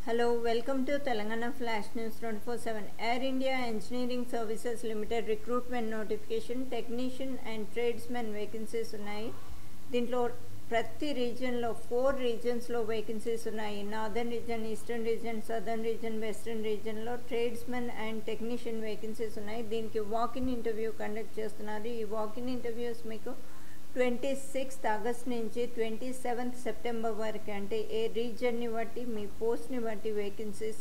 Hello, welcome to Telangana Flash News 24/7. Air India Engineering Services Limited recruitment notification technician and tradesman vacancies ఉన్నాయి దీంట్లో ప్రతి రీజియన్లో four రీజియన్స్లో vacancies ఉన్నాయి northern region eastern region southern region western రీజన్లో tradesmen and technician vacancies ఉన్నాయి దీనికి walk-in interview conduct చేస్తున్నారు ఈ వాకిన్ ఇంటర్వ్యూస్ మీకు ట్వంటీ సిక్స్త్ ఆగస్ట్ నుంచి ట్వంటీ సెవెంత్ సెప్టెంబర్ వరకు అంటే ఏ రీజన్ని బట్టి మీ పోస్ట్ని బట్టి వేకెన్సీస్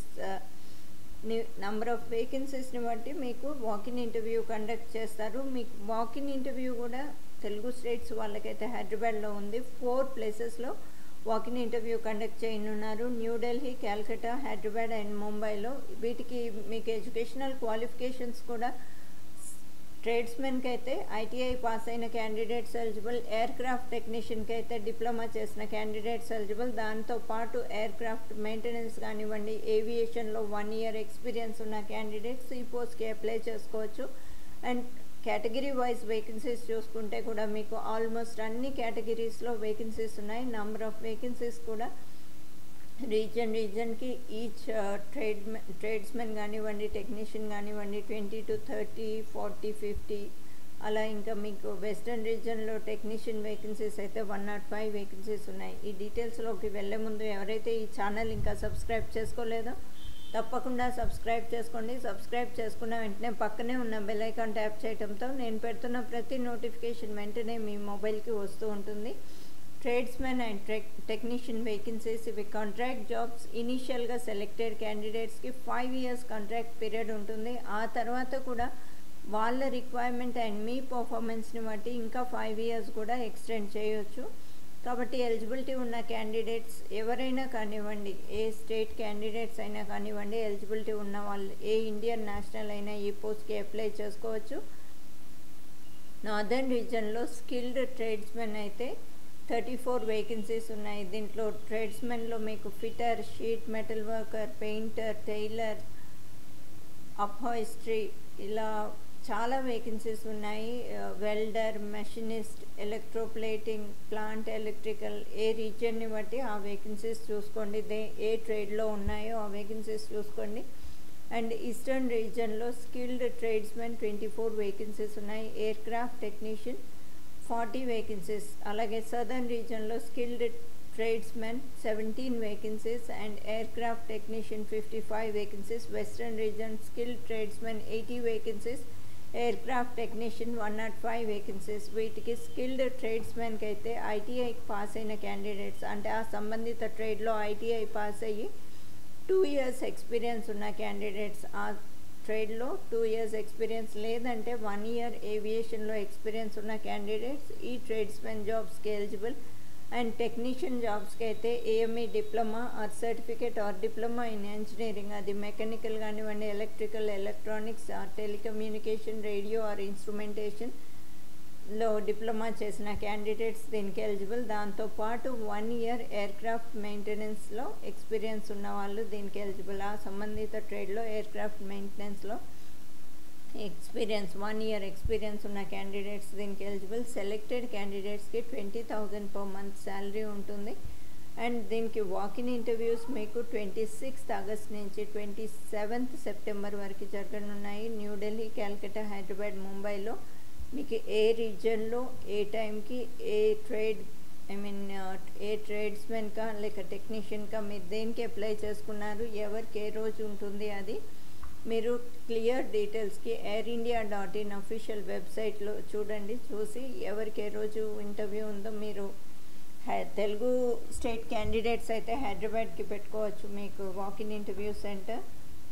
నంబర్ ఆఫ్ వేకెన్సీస్ని బట్టి మీకు వాకిన్ ఇంటర్వ్యూ కండక్ట్ చేస్తారు మీకు వాకిన్ ఇంటర్వ్యూ కూడా తెలుగు స్టేట్స్ వాళ్ళకైతే హైదరాబాద్లో ఉంది ఫోర్ ప్లేసెస్లో వాకిన్ ఇంటర్వ్యూ కండక్ట్ చేయనున్నారు న్యూఢిల్లీ క్యాల్కటా హైదరాబాద్ అండ్ ముంబైలో వీటికి మీకు ఎడ్యుకేషనల్ క్వాలిఫికేషన్స్ కూడా ట్రేడ్స్మెన్కి అయితే ఐటీఐ పాస్ అయిన క్యాండిడేట్స్ ఎలిజిబుల్ ఎయిర్ క్రాఫ్ట్ టెక్నీషియన్కి అయితే డిప్లొమా చేసిన క్యాండిడేట్స్ ఎలిజిబుల్ దాంతో పాటు ఎయిర్ క్రాఫ్ట్ మెయింటెనెన్స్ కానివ్వండి ఏవియేషన్లో వన్ ఇయర్ ఎక్స్పీరియన్స్ ఉన్న క్యాండిడేట్స్ ఈ పోస్ట్కి అప్లై చేసుకోవచ్చు అండ్ కేటగిరీ వైజ్ వేకెన్సీస్ చూసుకుంటే కూడా మీకు ఆల్మోస్ట్ అన్ని కేటగిరీస్లో వేకెన్సీస్ ఉన్నాయి నంబర్ ఆఫ్ వేకెన్సీస్ కూడా రీజన్ రీజన్కి ఈచ్ ట్రేడ్ ట్రేడ్స్మెన్ కానివ్వండి టెక్నీషియన్ కానివ్వండి twenty two thirty forty fifty అలా ఇంకా మీకు వెస్టర్న్ రీజన్లో టెక్నీషియన్ వేకెన్సీస్ అయితే వన్ నాట్ ఫైవ్ వేకెన్సీస్ ఉన్నాయి ఈ డీటెయిల్స్లోకి వెళ్ళే ముందు ఎవరైతే ఈ ఛానల్ ఇంకా సబ్స్క్రైబ్ చేసుకోలేదో తప్పకుండా సబ్స్క్రైబ్ చేసుకోండి సబ్స్క్రైబ్ చేసుకున్న వెంటనే పక్కనే ఉన్న బెల్ ఐకాన్ ట్యాప్ చేయడంతో నేను పెడుతున్న ప్రతి నోటిఫికేషన్ వెంటనే మీ మొబైల్కి వస్తూ ఉంటుంది tradesmen and tech technician vacancies ఇవి కాంట్రాక్ట్ జాబ్స్ ఇనీషియల్గా సెలెక్టెడ్ క్యాండిడేట్స్కి ఫైవ్ ఇయర్స్ కాంట్రాక్ట్ పీరియడ్ ఉంటుంది ఆ తర్వాత కూడా వాళ్ళ రిక్వైర్మెంట్ అండ్ మీ పర్ఫార్మెన్స్ని బట్టి ఇంకా ఫైవ్ ఇయర్స్ కూడా ఎక్స్టెండ్ చేయొచ్చు కాబట్టి ఎలిజిబిలిటీ ఉన్న క్యాండిడేట్స్ ఎవరైనా కానివ్వండి ఏ స్టేట్ క్యాండిడేట్స్ అయినా కానివ్వండి ఎలిజిబిలిటీ ఉన్న వాళ్ళు ఏ ఇండియన్ నేషనల్ అయినా ఈ పోస్ట్కి అప్లై చేసుకోవచ్చు నార్దర్న్ రీజన్లో స్కిల్డ్ ట్రేడ్స్మెన్ అయితే థర్టీ ఫోర్ వేకెన్సీస్ ఉన్నాయి దీంట్లో ట్రేడ్స్మెన్లో మీకు fitter sheet metal worker painter tailor upholstery ఇలా చాలా వేకెన్సీస్ ఉన్నాయి welder machinist electroplating plant electrical ఏ రీజియన్ని బట్టి ఆ వేకెన్సీస్ చూసుకోండి దే ఏ ట్రేడ్లో ఉన్నాయో ఆ వేకెన్సీస్ చూసుకోండి అండ్ ఈస్టర్న్ రీజన్లో skilled tradesmen twenty four vacancies ఉన్నాయి aircraft technician forty vacancies అలాగే సదర్న్ రీజన్లో skilled tradesmen seventeen vacancies and aircraft technician fifty five vacancies western region skilled tradesmen eighty vacancies aircraft technician one nought five vacancies వీటికి స్కిల్డ్ ట్రేడ్స్మెన్కి అయితే ఐటీఐకి pass అయిన candidates అంటే ఆ సంబంధిత ట్రేడ్లో ఐటీఐ పాస్ అయ్యి టూ ఇయర్స్ ఎక్స్పీరియన్స్ ఉన్న క్యాండిడేట్స్ ఆ ట్రేడ్లో టూ ఇయర్స్ ఎక్స్పీరియన్స్ లేదంటే వన్ ఇయర్ ఏవియేషన్లో ఎక్స్పీరియన్స్ ఉన్న క్యాండిడేట్స్ ఈ ట్రేడ్స్మెన్ జాబ్స్కి ఎలిజిబుల్ అండ్ టెక్నీషియన్ జాబ్స్కి అయితే AME diploma or certificate or diploma in engineering అది మెకానికల్ కానివ్వండి electrical electronics or telecommunication radio or instrumentation లో డిప్లొమా చేసిన క్యాండిడేట్స్ దీనికి ఎలిజిబుల్ దాంతోపాటు వన్ ఇయర్ ఎయిర్ క్రాఫ్ట్ మెయింటెనెన్స్లో ఎక్స్పీరియన్స్ ఉన్న వాళ్ళు దీనికి ఎలిజిబుల్ ఆ సంబంధిత ట్రేడ్లో ఎయిర్ క్రాఫ్ట్ మెయింటెనెన్స్లో ఎక్స్పీరియన్స్ వన్ ఇయర్ ఎక్స్పీరియన్స్ ఉన్న క్యాండిడేట్స్ దీనికి ఎలిజిబుల్ సెలెక్టెడ్ క్యాండిడేట్స్కి twenty thousand per month salary ఉంటుంది అండ్ దీనికి వాకిన్ ఇంటర్వ్యూస్ మీకు ట్వంటీ సిక్స్త్ ఆగస్ట్ నుంచి ట్వంటీ సెవెంత్ సెప్టెంబర్ వరకు జరగనున్నాయి న్యూఢిల్లీ క్యాల్కటా హైదరాబాద్ ముంబైలో మీకు ఏ రీజన్లో ఏ టైంకి ఏ ట్రేడ్ ఐ మీన్ ఏ ట్రేడ్స్మెన్కా లేక టెక్నీషియన్కా మీరు దేనికి అప్లై చేసుకున్నారు ఎవరికి ఏ రోజు ఉంటుంది అది మీరు క్లియర్ డీటెయిల్స్కి Air India dot in official వెబ్సైట్లో చూడండి చూసి ఎవరికి ఏ రోజు ఇంటర్వ్యూ ఉందో మీరు తెలుగు స్టేట్ క్యాండిడేట్స్ అయితే హైదరాబాద్కి పెట్టుకోవచ్చు మీకు వాకిన్ ఇంటర్వ్యూ సెంటర్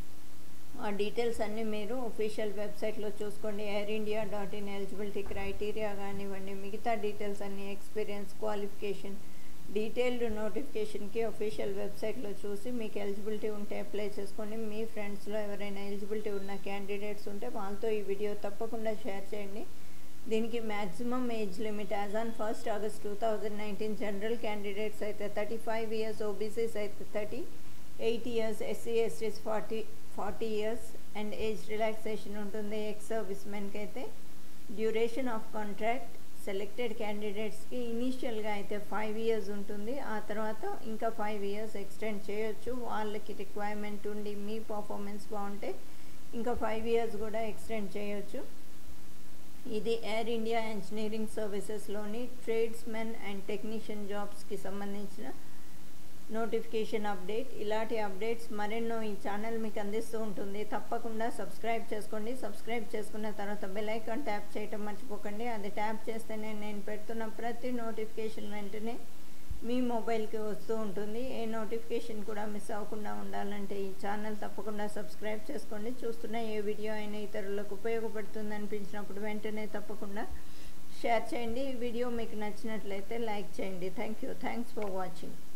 ఆ డీటెయిల్స్ అన్నీ మీరు ఒఫీషియల్ వెబ్సైట్లో చూసుకోండి Air India dot in eligibility criteria కానివ్వండి మిగతా డీటెయిల్స్ అన్నీ ఎక్స్పీరియన్స్ క్వాలిఫికేషన్ డీటెయిల్డ్ నోటిఫికేషన్కి ఒఫీషియల్ వెబ్సైట్లో చూసి మీకు ఎలిజిబిలిటీ ఉంటే అప్లై చేసుకోండి మీ ఫ్రెండ్స్లో ఎవరైనా ఎలిజిబిలిటీ ఉన్న క్యాండిడేట్స్ ఉంటే వాళ్ళతో ఈ వీడియో తప్పకుండా షేర్ చేయండి దీనికి maximum age limit as on first August two thousand nineteen general candidates అయితే థర్టీ ఫైవ్ ఇయర్స్ ఓబీసీస్ అయితే thirty eight years SC STs forty forty years and age relaxation ఉంటుంది ఎక్స్ సర్వీస్ మెన్కి అయితే duration of contract selected క్యాండిడేట్స్కి ఇనీషియల్గా అయితే five years ఉంటుంది ఆ తర్వాత ఇంకా ఫైవ్ ఇయర్స్ ఎక్స్టెండ్ చేయొచ్చు వాళ్ళకి రిక్వైర్మెంట్ ఉండి మీ పర్ఫార్మెన్స్ బాగుంటే ఇంకా ఫైవ్ ఇయర్స్ కూడా ఎక్స్టెండ్ చేయొచ్చు ఇది ఎయిర్ ఇండియా ఇంజనీరింగ్ సర్వీసెస్లోని ట్రేడ్స్మెన్ అండ్ టెక్నీషియన్ జాబ్స్కి సంబంధించిన నోటిఫికేషన్ అప్డేట్ ఇలాంటి అప్డేట్స్ మరెన్నో ఈ ఛానల్ మీకు అందిస్తూ ఉంటుంది తప్పకుండా సబ్స్క్రైబ్ చేసుకోండి సబ్స్క్రైబ్ చేసుకున్న తర్వాత బెల్ ఐకాన్ ట్యాప్ చేయటం మర్చిపోకండి అది ట్యాప్ చేస్తేనే నేను పెడుతున్న ప్రతి నోటిఫికేషన్ వెంటనే మీ మొబైల్కి వస్తూ ఉంటుంది ఏ నోటిఫికేషన్ కూడా మిస్ అవ్వకుండా ఉండాలంటే ఈ ఛానల్ తప్పకుండా సబ్స్క్రైబ్ చేసుకోండి చూస్తున్న ఏ వీడియో అయినా ఇతరులకు ఉపయోగపడుతుంది అనిపించినప్పుడు వెంటనే తప్పకుండా షేర్ చేయండి ఈ వీడియో మీకు నచ్చినట్లయితే లైక్ చేయండి thank you thanks for watching